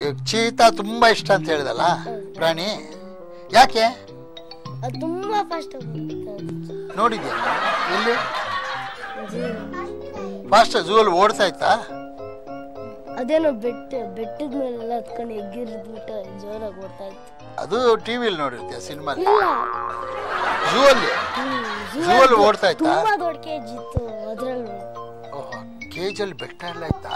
ಈಗ ಚೀತಾ ತುಂಬಾ ಇಷ್ಟ ಅಂತ ಹೇಳಿದಲ್ಲ ಪ್ರಾಣಿ ಯಾಕೆ ಅದು ತುಂಬಾ ಫಾಸ್ಟ್ ನೋಡಿದ್ಯಾ ಎಲ್ಲಿ ಫಾಸ್ಟ್ ಝೂ ಅಲ್ಲಿ ಓಡ್ತಾ ಇತ್ತಾ ಅದೇನೋ ಬೆಟ್ಟ ಬೆಟ್ಟದ ಮೇಲೆಲ್ಲ ಹತ್ಕೊಂಡು ಎಗ್ಗಿರ್ದ್ಬಿಟ್ಟು ಜೋರಾಗಿ ಓಡ್ತಾ ಇತ್ತು ಅದು ಟಿವಿಲಿ ನೋಡಿರ್ತೀಯ ಸಿನಿಮಾ ಇಲ್ಲ ಝೂ ಅಲ್ಲಿ ಹ್ಮ್, zoo Zoo ಅಲ್ಲಿ ಓಡ್ತಾ ಇತ್ತಾ? ತುಂಬಾ ದೊಡ್ಡ ಕೇಜ್ ಇತ್ತು ಅದ್ರಲ್ಲಿ ಓಹ್ ಕೇಜಲ್ಲಿ ಬೆಟ್ಟ ಎಲ್ಲ ಇತ್ತಾ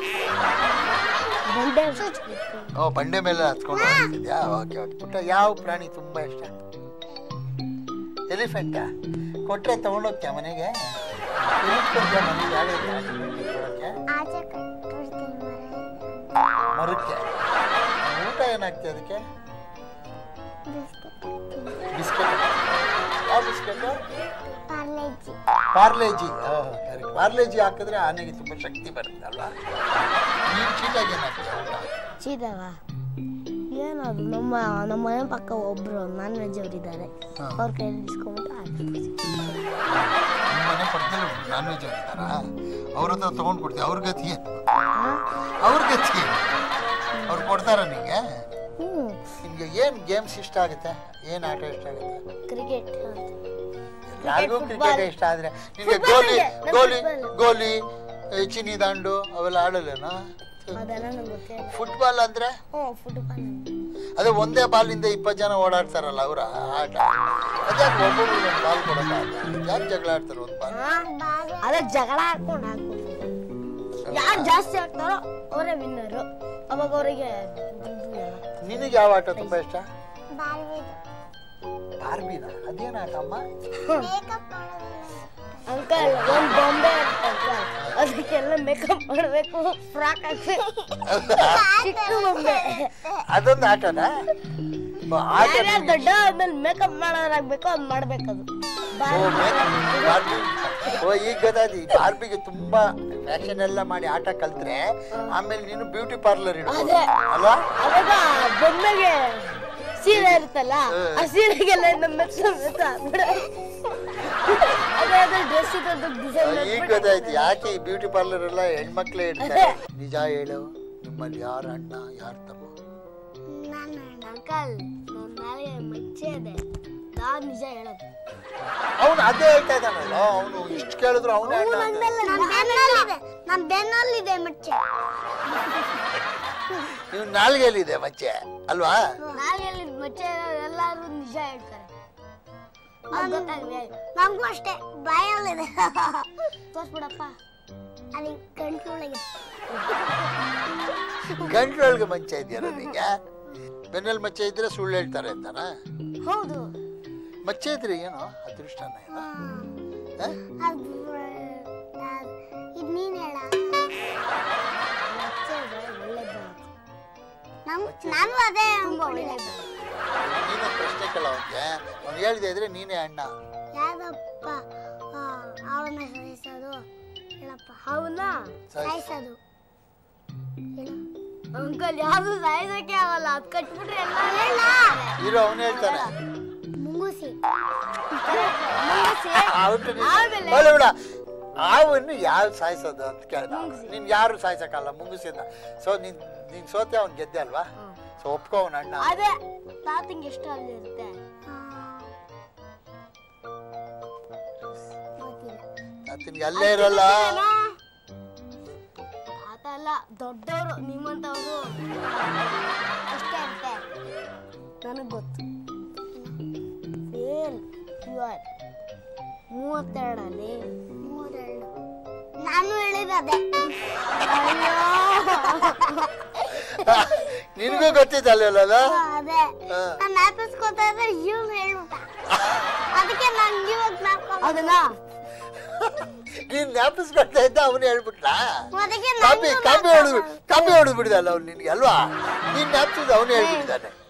ಬಂಡೆ ಓ ಬಂಡೆ ಮೇಲೆ ಹತ್ಕೊಂಡು ಹೋಗ್ತಿದ್ಯಾ ಓಕೆ ಓಕೆ ಪುಟ್ಟ ಯಾವ ಪ್ರಾಣಿ ತುಂಬಾ ಇಷ್ಟ ಎಲಿಫೆಂಟಾ ಕೊಟ್ರೆ ತಗೊಂಡೋಗ್ತೀಯ ಮನೆಗೆ ಎಲ್ಲಿಗ್ ಕೊಡ್ತೀಯ ಮನೆಗೆ ಯಾವ ಆಚೆ ಕಟ್ಬಿಡ್ತೀನಿ ಮರಕ್ಕೆ ಊಟ ಏನಾಗ್ತದೆ ಅದಕ್ಕೆ ಬಿಸ್ಕೆಟ್ ಬಿಸ್ಕೆಟ್ ಯಾವ ಬಿಸ್ಕೆಟ್ ಪಾರ್ಲೇಜಿ ಪಾರ್ಲೇಜಿ ಕರೆಕ್ಟ್ ಪಾರ್ಲೇಜಿ ಹಾಕಿದ್ರೆ ಆನೆಗೆ ತುಂಬಾ ಶಕ್ತಿ ಬರುತ್ತೆ ಅಲ್ವಾ ನೀನು ಚೀಟಾಗಿ ಏನು ಹಾಕ್ತೀಯ ಊಟ ಚೀದವ ಏನದು ನಮ್ಮ ನಮ್ಮ ಮನೆ ಪಕ್ಕ ಒಬ್ರು ನಾನ್ ವೆಜ್ ಅವ್ರು ಇದ್ದಾರೆ ಹಾ. ಅವ್ರ ಕೈಯಲ್ಲಿ ಇಸ್ಕೊಂಬಿಟ್ಟು ಹಾಕ್ಬಿಡ್ತೀವಿ ನಿಮ್ಮ ಮನೆ ಪಕ್ಕದಲ್ಲಿ ನಾನ್ ವೆಜ್ ಇರ್ತಾರ ಅವ್ರ ಹತ್ರ ತಗೊಂಡು ಕೊಡ್ತೀವಿ ಅವ್ರ ಗತಿ ಏನು ಅವ್ರ ಗತಿ ಏನು? ಅವ್ರು ಕೊಡ್ತಾರ ನಿಂಗೆ ಹ್ಞೂ ನಿಮ್ಗೆ ಏನ್ ಗೇಮ್ಸ್ ಇಷ್ಟ ಆಗುತ್ತೆ ಏನ್ ಆಟ ಇಷ್ಟ ಆಗುತ್ತೆ ಕ್ರಿಕೆಟ್ ಯಾರಿಗೂ football. ಕ್ರಿಕೆಟ್ ಇಷ್ಟ ಆದ್ರೆ ನಿಮ್ಗೆ Football ಗೋಲಿ ಇದೆ, ನಂಗೆ ಗೋಲಿ football. ಗೋಲಿ ಈ ಚಿನ್ನಿ ದಾಂಡು ಅವೆಲ್ಲ ಆಡಲ್ಲೇನಾ ಅದೆಲ್ಲ ನಂಗೆ ಗೊತ್ತಿಲ್ಲ ಫುಟ್ಬಾಲ್ ಅಂದ್ರೆ ಹ್ಞೂ ಫುಟ್ಬಾಲ್ ಅದೇ ಒಂದೇ ಬಾಲಿಂದ ಇಪ್ಪತ್ತು ಜನ ಓಡಾಡ್ತಾರಲ್ಲ ಅವ್ರ ಆಟ ಅದ್ಯಾಕೆ ಒಬ್ಬೊಬ್ರು ಒಂದು ಬಾಲ್ ಕೊಡೋಕ್ಕಾಗಲ್ಲ ಯಾಕೆ ಜಗಳ ಆಡ್ತಾರೆ ಒಂದು ಬಾಲ್ ಅದೇ ಜಗಳ ಹಾಕೊಂಡು ಹಾಕ್ಬೋದು ಯಾರು ಜಾಸ್ತಿ ಆಗ್ತಾರೋ ಅವರೇ ವಿನ್ನರು ಅವಾಗ ಅವರಿಗೆ ದುಡ್ಡು ಎಲ್ಲ ನಿನಗೆ ಯಾವ ಆಟ ತುಂಬಾ ಇಷ್ಟ ಬಾರ್ಬಿದು ಬಾರ್ಬಿನ ಅದೇನ್ ಆಟ ಅಮ್ಮ ಮೇಕಪ್ ಮಾಡೋದು ಅಂಕಲ್ ಒಂದು ಬೊಂಬೆ ಇರುತ್ತೆ ಅಂಕಲ್ ಅದಕ್ಕೆಲ್ಲ ಮೇಕಪ್ ಮಾಡಬೇಕು ಫ್ರಾಕ್ ಹಾಕ್ಬೇಕು ಚಿಕ್ಕ ಬೊಂಬೆ ಅದೊಂದು ಆಟನಾ ಬ- ಆಟ ಯಾರ್ಯಾರು ದೊಡ್ಡ ಆದ್ಮೇಲೆ ಮೇಕಪ್ ಮಾಡೋರಾಗ್ಬೇಕು ಅದ್ ಮಾಡ್ಬೇಕದು ಓ, ಮೇ- ಬಾರ್ಬಿ ಓ ಈಗ ಗೊತ್ತಾಯ್ತು ಈ ಬಾರ್ಬಿಗೆ ತುಂಬಾ ಫ್ಯಾಷನ್ ಎಲ್ಲ ಮಾಡಿ ಆಟ ಕಲ್ತ್ರೆ ಆಮೇಲೆ ನೀನು ಬ್ಯೂಟಿ ಪಾರ್ಲರ್ ಇಡ್ಬೋದು ಅದೇ. ಅಲ್ವಾ ಅವಾಗ ಬೊಮ್ಮೆಗೆ ಸೀರೆ ಇರುತ್ತಲ್ಲ ಆ ಸೀರೆಗೆಲ್ಲ ನಮ್ಮ ಮೆಚ್ಚ ಮೆಚ್ಚ ಹಾಕ್ಬಿಡು. ಅದೇ ಅದೇ ಡ್ರೆಸ್ ಇದ್ದದ್ದು ಡಿಸೈನ್ ಈಗ ಗೊತ್ತಾಯ್ತು ಯಾಕೆ ಈ ಬ್ಯೂಟಿ ಪಾರ್ಲರ್ ಎಲ್ಲ ಹೆಣ್ಮಕ್ಳೇ ಇಡ್ತಾರೆ ನಿಜ ಹೇಳು ನಿಮ್ಮಲ್ಲಿ ಯಾರ ಅಣ್ಣ ಯಾರ ತಮ್ಮ ನಾನು ಅಂಕಲ್ ನನ್ನ ನಾಳೆಗೆ ಮಚ್ಚೆ ಇದೆ ನಾನ್ ನಿಜ ಹೇಳೋದು ಅವನು ಅದೇ ಹೇಳ್ತಾ ಇದ್ದಾನಲ್ಲ ಅವನು ಇಷ್ಟು ಕೇಳಿದ್ರು ಅವನೇ ಅಣ್ಣ ಅಂತ. ನನ್ನ ಬೆನ್ನಲ್ಲಿದೆ ನನ್ನ ಬೆನ್ನಲ್ಲಿದೆ ಮಚ್ಚೆ ಇವ್ನು ನಾಲ್ಗೆಲ್ಲಿದೆ ಮಚ್ಚೆ ಅಲ್ವಾ ನಾಳೆಯಲ್ಲಿ ಮಚ್ಚೆ ಎಲ್ಲಾರು ನಿಜ ಹೇಳ್ತಾರೆ ಅದ್ ಗೊತ್ತಾಗ್ಲಿ ನಂಗೂ ಅಷ್ಟೇ ಬಾಯಲ್ಲಿದೆ ತೋರ್ಸ್ಬಿಡಪ್ಪ ಅಲ್ಲಿ ಗಂಟ್ಲೊಳಗೆ ಗಂಟ್ಲೊಳಗೆ ಮಚ್ಚೆ ಇದೆಯಲ್ಲ ನಿಂಗೆ ಬೆನ್ನಲ್ಲಿ ಮಚ್ಚೆ ಇದ್ರೆ ಸುಳ್ಳು ಹೇಳ್ತಾರೆ ಅಂತಾನ ಹೌದು ಮಚ್ಚೆ ಇದ್ರೆ ಏನು ಅದೃಷ್ಟನ ಏನೋ ಹ? ಅದು ಇದು ನೀನು ಹೇಳ ಮಚ್ಚೆ ಇದೆ ಒಳ್ಳೇದು ನಮ್ ನಾನು ಅದೇ ತುಂಬಾ ಅನ್ಕೊಂಡಿದ್ದೆ ಒಳ್ಳೇದು ನೀನು ಪ್ರಶ್ನೆ ಕೇಳ ಅವ್ನಿಗೆ ಅವ್ನು ಹೇಳ್ದೆ ಇದ್ರೆ ನೀನೇ ಅಣ್ಣ ಯಾವ್ದಪ್ಪ ಆ, ಅವನ ಸಾಯಿಸೋದು ಹೇಳಪ್ಪ ಅವನ್ನ ಸಾಯಿಸೋದು ಹೇಳು ಅಂಕಲ್ ಯಾವ್ದು ಸಾಯ್ಸಕ್ಕೆ ಆಗಲ್ಲ ಅದ್ ಕಟ್ಬಿಟ್ರೆ ಎಲ್ಲ ಇರೋ ಅವನು ಹೇಳ್ತಾನೆ ಮುಂಗುಸಿ ಔಟ್ ಆಮೇಲೆ? ಒಳ್ಳೆ ಬಿಡ ಆವನ್ನು ಯಾರು ಸಾಯಿಸೋದು ಅಂತ ಕೇಳ್ದ ನೀನ್ ಯಾರು ಸಾಯಿಸಕ್ಕಲ್ಲ ಮುಂಗುಸಿಂದ ಸೊ ನೀನ್ ನೀನ್ ಸೋತೆ ಅವ್ನ್ ಗೆದ್ದೆ ಅಲ್ವಾ ಸೊ ಒಪ್ಕೋ ಅವ್ನ ಅಣ್ಣ ಅದೇ ತಾತಂಗೆ ಎಷ್ಟು ಅಲ್ಲಿ ಇರುತ್ತೆ ಆ, ಗೊತ್ತಿಲ್ಲ ಆತನಿಗೆ ಅಲ್ಲೇ ಇರಲ್ಲ ತಾತ ಅಲ್ಲ ದೊಡ್ಡವರು ನಿಮ್ಮಂತವ್ರು ಅಷ್ಟೇ ಇರುತ್ತೆ ನನಗ್ ಗೊತ್ತು ಫೇಲ್ ಕ್ಯೂರ್ ಮೂವತ್ತೆರಡಲ್ಲಿ ಮೂರೆರಡು ನಾನು ಹೇಳಿದ ಅದೇ ನಿನ್ಗೂ ಗೊತ್ತಿದ್ದಲ್ಲ ಅದು ಆ, ಅದೇ ಹಾ. ನಾನು ಜ್ಞಾಪಿಸ್ಕೊತಾ ಇದ್ರೆ ಇವ್ನು ಹೇಳ್ಬಿಟ್ಟ ಅದಕ್ಕೆ ನಂಗೆ ಇವಾಗ ಜ್ಞಾಪಕ ಅದನ್ನ ನೀನ್ ಜ್ಞಾಪಿಸ್ಕೊಳ್ತಾ ಇದ್ದ ಅವನು ಹೇಳ್ಬಿಟ್ಟ ಅದಕ್ಕೆ ಕಾಪಿ ನಂಗೂ ಕಾಪಿ ಜ್ಞಾಪಕ ಹೊಡೆದು ಕಾಪಿ ಹೊಡೆದು ಬಿಡಿದಲ್ಲ ಅವ್ನು ನಿನ್ಗೆ ಅಲ್ವಾ ನೀನ್ ಜ್ಞಾಪಿಸಿದ ಅವನು ಹೇಳ್ಬಿಟ್ಟಿದ್ದಾನೆ